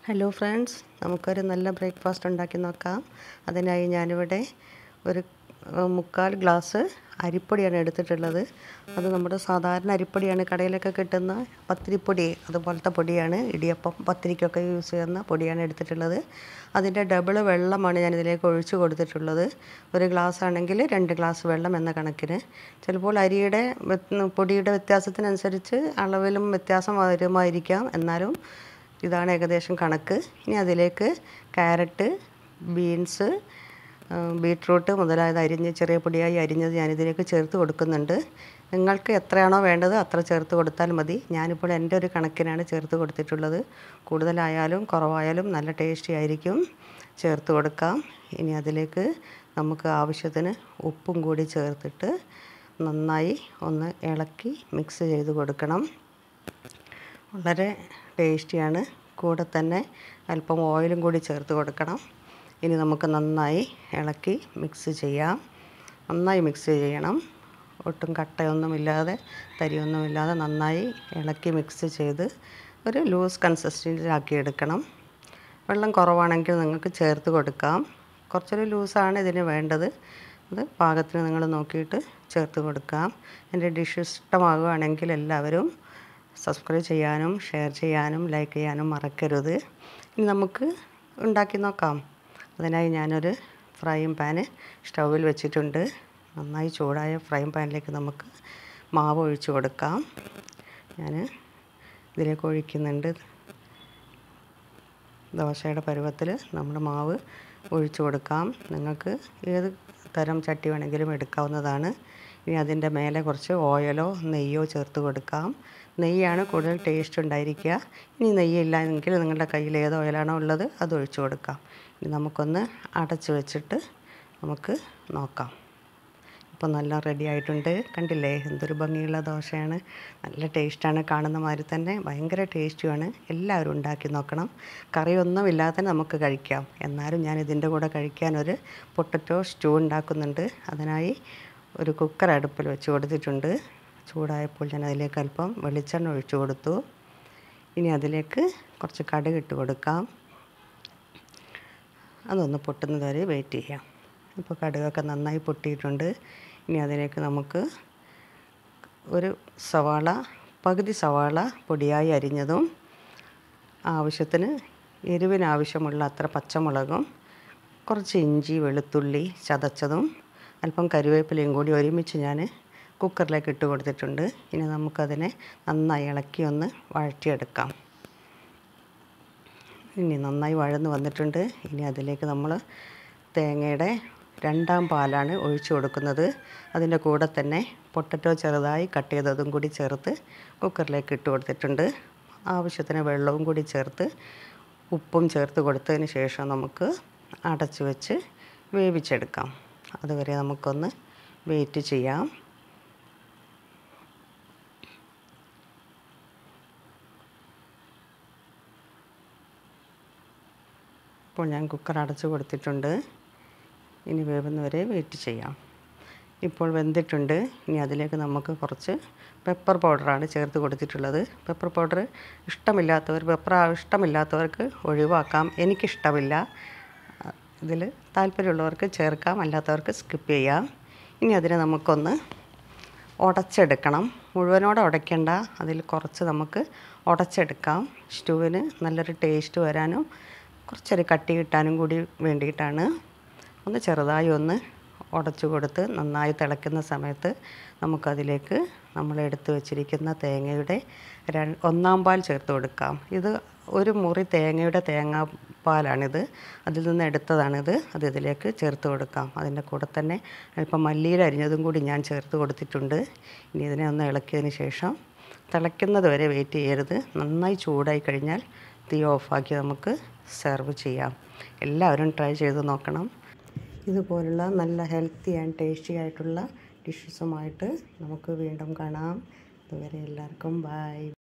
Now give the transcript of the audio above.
hello friends നമുക്കൊരു നല്ല breakfast ഉണ്ടാക്കി നോക്കാം അതിനായി ഞാനിവിടെ ഒരു ഏഹ്, മുക്കാൽ ഗ്ലാസ് അരിപ്പൊടിയാണ് എടുത്തിട്ടുള്ളത് അത് നമ്മുടെ സാധാരണ അരിപ്പൊടിയാണ് കടയിലൊക്കെ കിട്ടുന്ന പത്തിരിപ്പൊടി അതുപോലത്തെ പൊടിയാണ് ഇടിയപ്പം പത്തിരിക്കൊക്കെ യൂസ് ചെയ്യുന്ന പൊടിയാണ് എടുത്തിട്ടുള്ളത് അതിൻ്റെ ഡബിൾ വെള്ളമാണ് ഞാൻ ഇതിലേക്ക് ഒഴിച്ച് കൊടുത്തിട്ടുള്ളത് ഒരു ഗ്ലാസ് ആണെങ്കിൽ രണ്ട് ഗ്ലാസ് വെള്ളം എന്ന കണക്കിന് ചിലപ്പോൾ അരിയുടെ വ്യത്- പൊടിയുടെ വ്യത്യാസത്തിനനുസരിച്ച് അളവിലും വ്യത്യാസം വരുമായിരിക്കാം എന്നാലും ഇതാണ് ഏകദേശം കണക്ക് ഇനി അതിലേക്ക് ക്യാരറ്റ് ബീൻസ് ആ, ബീട്രൂട്ട് മുതലായത് അരിഞ്ഞ് ചെറിയ പൊടിയായി അരിഞ്ഞത് ഞാനിതിലേക്ക് ചേർത്ത് കൊടുക്കുന്നുണ്ട് നിങ്ങൾക്ക് എത്രയാണോ വേണ്ടത് അത്ര ചേർത്ത് കൊടുത്താൽ മതി ഞാനിപ്പോൾ എൻ്റെ ഒരു കണക്കിനാണ് ചേർത്ത് കൊടുത്തിട്ടുള്ളത് കൂടുതലായാലും കുറവായാലും നല്ല ടേസ്റ്റി ആയിരിക്കും ചേർത്ത് കൊടുക്കാം ഇനി അതിലേക്ക് നമുക്ക് ആവശ്യത്തിന് ഉപ്പും കൂടി ചേർത്തിട്ട് നന്നായി ഒന്ന് ഇളക്കി മിക്സ് ചെയ്ത് കൊടുക്കണം വളരെ ടേസ്റ്റിയാണ് കൂടെ തന്നെ അല്പം ഓയിലും കൂടി ചേർത്ത് കൊടുക്കണം ഇനി നമുക്ക് നന്നായി ഇളക്കി മിക്സ് ചെയ്യാം നന്നായി മിക്സ് ചെയ്യണം ഒട്ടും കട്ടയൊന്നുമില്ലാതെ തരിയൊന്നുമില്ലാതെ നന്നായി ഇളക്കി മിക്സ് ചെയ്ത് ഒരു ലൂസ് കൺസിസ്റ്റൻസിലാക്കി എടുക്കണം വെള്ളം കുറവാണെങ്കിൽ നിങ്ങൾക്ക് ചേർത്ത് കൊടുക്കാം കുറച്ചൊരു ലൂസാണ് ഇതിന് വേണ്ടത് അത് പാകത്തിന് നിങ്ങൾ നോക്കിയിട്ട് ചേർത്ത് കൊടുക്കാം എൻ്റെ ഡിഷ് ഇഷ്ടമാകുകയാണെങ്കിൽ എല്ലാവരും സബ്സ്ക്രൈബ് ചെയ്യാനും ഷെയർ ചെയ്യാനും ലൈക്ക് ചെയ്യാനും മറക്കരുത് ഇനി നമുക്ക് ഉണ്ടാക്കി നോക്കാം അതിനായി ഞാനൊരു ഫ്രൈയിങ് പാന് സ്റ്റൗവിൽ വെച്ചിട്ടുണ്ട് നന്നായി ചൂടായ ഫ്രൈയിങ് പാനിലേക്ക് നമുക്ക് മാവ് ഒഴിച്ച് കൊടുക്കാം ഞാൻ ഇതിലേക്ക് ഒഴിക്കുന്നുണ്ട് ദോശയുടെ പരുവത്തിൽ നമ്മൾ മാവ് ഒഴിച്ചു കൊടുക്കാം നിങ്ങൾക്ക് ഏത് തരം ചട്ടി വേണമെങ്കിലും എടുക്കാവുന്നതാണ് ഇനി അതിൻ്റെ മേലെ കുറച്ച് ഓയിലോ നെയ്യോ ചേർത്ത് കൊടുക്കാം നെയ്യാണ് കൂടുതൽ ടേസ്റ്റ് ഉണ്ടായിരിക്കുക ഇനി നെയ്യില്ല എങ്കിൽ നിങ്ങളുടെ കയ്യിൽ ഏത് ഓയിലാണോ ഉള്ളത് അത് ഒഴിച്ചു കൊടുക്കാം ഇനി നമുക്കൊന്ന് അടച്ച് വെച്ചിട്ട് നമുക്ക് നോക്കാം ഇപ്പോൾ നല്ല റെഡി ആയിട്ടുണ്ട് കണ്ടില്ലേ എന്തൊരു ഭംഗിയുള്ള ദോശയാണ് നല്ല ടേസ്റ്റാണ് കാണുന്ന മാതിരി തന്നെ ഭയങ്കര ടേസ്റ്റുമാണ് എല്ലാവരും ഉണ്ടാക്കി നോക്കണം കറിയൊന്നും ഇല്ലാതെ തന്നെ നമുക്ക് കഴിക്കാം എന്നാലും ഞാൻ ഇതിൻ്റെ കൂടെ കഴിക്കാൻ ഒരു പൊട്ടറ്റോ സ്റ്റൂ ഉണ്ടാക്കുന്നുണ്ട് അതിനായി ഒരു കുക്കർ അടുപ്പിൽ വെച്ച് കൊടുത്തിട്ടുണ്ട് ചൂടായപ്പോൾ ഞാൻ അതിലേക്ക് അല്പം വെളിച്ചെണ്ണ ഒഴിച്ചു കൊടുത്തു ഇനി അതിലേക്ക് കുറച്ച് കടുക് ഇട്ട് കൊടുക്കാം അതൊന്ന് പൊട്ടുന്നത് വരെ വെയിറ്റ് ചെയ്യാം ഇപ്പോൾ കടുകൊക്കെ നന്നായി പൊട്ടിയിട്ടുണ്ട് ഇനി അതിലേക്ക് നമുക്ക് ഒരു സവാള പകുതി സവാള പൊടിയായി അരിഞ്ഞതും ആവശ്യത്തിന് എരിവിനാവശ്യമുള്ള അത്ര പച്ചമുളകും കുറച്ച് ഇഞ്ചി വെളുത്തുള്ളി ചതച്ചതും അല്പം കരുവേപ്പിലയും കൂടി ഒരുമിച്ച് ഞാൻ കുക്കറിലേക്ക് ഇട്ട് കൊടുത്തിട്ടുണ്ട് ഇനി നമുക്കതിനെ നന്നായി ഇളക്കി ഒന്ന് വഴറ്റിയെടുക്കാം ഇനി നന്നായി വഴന്ന് വന്നിട്ടുണ്ട് ഇനി അതിലേക്ക് നമ്മൾ തേങ്ങയുടെ രണ്ടാം പാലാണ് ഒഴിച്ചു കൊടുക്കുന്നത് അതിൻ്റെ കൂടെ തന്നെ പൊട്ടറ്റോ ചെറുതായി കട്ട് ചെയ്തതും കൂടി ചേർത്ത് കുക്കറിലേക്ക് ഇട്ട് കൊടുത്തിട്ടുണ്ട് ആവശ്യത്തിന് വെള്ളവും കൂടി ചേർത്ത് ഉപ്പും ചേർത്ത് കൊടുത്തതിന് ശേഷം നമുക്ക് അടച്ചു വെച്ച് വേവിച്ചെടുക്കാം അതുവരെ നമുക്കൊന്ന് വെയിറ്റ് ചെയ്യാം ഇപ്പോൾ ഞാൻ കുക്കർ അടച്ചു കൊടുത്തിട്ടുണ്ട് ഇനി വേവുന്നവരെ വെയിറ്റ് ചെയ്യാം ഇപ്പോൾ വെന്തിട്ടുണ്ട് ഇനി അതിലേക്ക് നമുക്ക് കുറച്ച് പെപ്പർ പൗഡറാണ് ചേർത്ത് കൊടുത്തിട്ടുള്ളത് പെപ്പർ പൗഡർ ഇഷ്ടമില്ലാത്തവർ പെപ്പർ ഇഷ്ടമില്ലാത്തവർക്ക് ഒഴിവാക്കാം എനിക്കിഷ്ടമില്ല ഇതിൽ താല്പര്യമുള്ളവർക്ക് ചേർക്കാം അല്ലാത്തവർക്ക് സ്കിപ്പ് ചെയ്യാം ഇനി അതിനെ നമുക്കൊന്ന് ഉടച്ചെടുക്കണം മുഴുവനോടെ ഉടയ്ക്കേണ്ട അതിൽ കുറച്ച് നമുക്ക് ഉടച്ചെടുക്കാം സ്റ്റൂവിന് നല്ലൊരു ടേസ്റ്റ് വരാനും കുറച്ചൊരു കട്ടി കിട്ടാനും കൂടി വേണ്ടിയിട്ടാണ് ഒന്ന് ചെറുതായി ഒന്ന് ഉടച്ചു കൊടുത്ത് നന്നായി തിളയ്ക്കുന്ന സമയത്ത് നമുക്കതിലേക്ക് നമ്മൾ എടുത്തു വച്ചിരിക്കുന്ന തേങ്ങയുടെ ര ഒന്നാം പാൽ ചേർത്ത് കൊടുക്കാം ഇത് ഒരു മുറി തേങ്ങയുടെ തേങ്ങാപ്പാലാണിത് അതിൽ നിന്ന് എടുത്തതാണിത് അത് ഇതിലേക്ക് ചേർത്ത് കൊടുക്കാം അതിൻ്റെ കൂടെ തന്നെ അല്പം മല്ലിയിൽ അരിഞ്ഞതും കൂടി ഞാൻ ചേർത്ത് കൊടുത്തിട്ടുണ്ട് ഇനി ഇതിനെ ഒന്ന് ഇളക്കിയതിന് ശേഷം തിളയ്ക്കുന്നത് വരെ വെയിറ്റ് ചെയ്യരുത് നന്നായി ചൂടായി കഴിഞ്ഞാൽ തീ ഓഫാക്കി നമുക്ക് സെർവ് ചെയ്യാം എല്ലാവരും ട്രൈ ചെയ്ത് നോക്കണം ഇതുപോലുള്ള നല്ല ഹെൽത്തി ആൻഡ് ടേസ്റ്റി ആയിട്ടുള്ള ഡിഷസുമായിട്ട് നമുക്ക് വീണ്ടും കാണാം അതുവരെ എല്ലാവർക്കും ബൈ